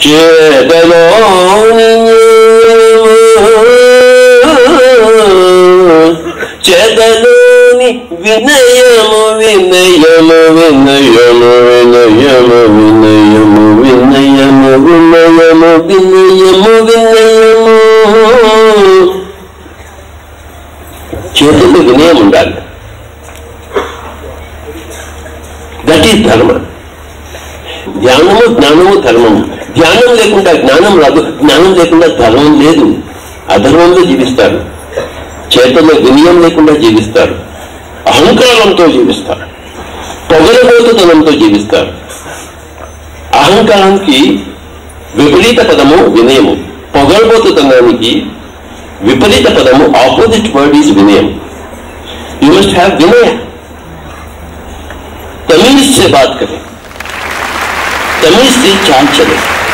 చేతలోని చేతలోని వినయము వినయము వినయము వినయము వినయము వినయము వినయము వినయము వినయము చేతుల్లో వినయం ఉండాలి దట్ ఈస్ ధర్మ ధ్యానము జ్ఞానము ధర్మము ధ్యానం లేకుండా జ్ఞానం రాదు జ్ఞానం లేకుండా ధర్మం లేదు అధర్మంలో జీవిస్తారు చేతల్లో వినయం లేకుండా జీవిస్తారు అహంకారంతో జీవిస్తారు పొగలబోతుతనంతో జీవిస్తారు అహంకారానికి విపరీత పదము వినయము పొగలబోతుతనానికి విపరీత పదము ఆపోజిట్ వర్డ్ ఈజ్ వినయం यू मस्ट हैव विनय तमीज से बात करें तमीज से चाल चले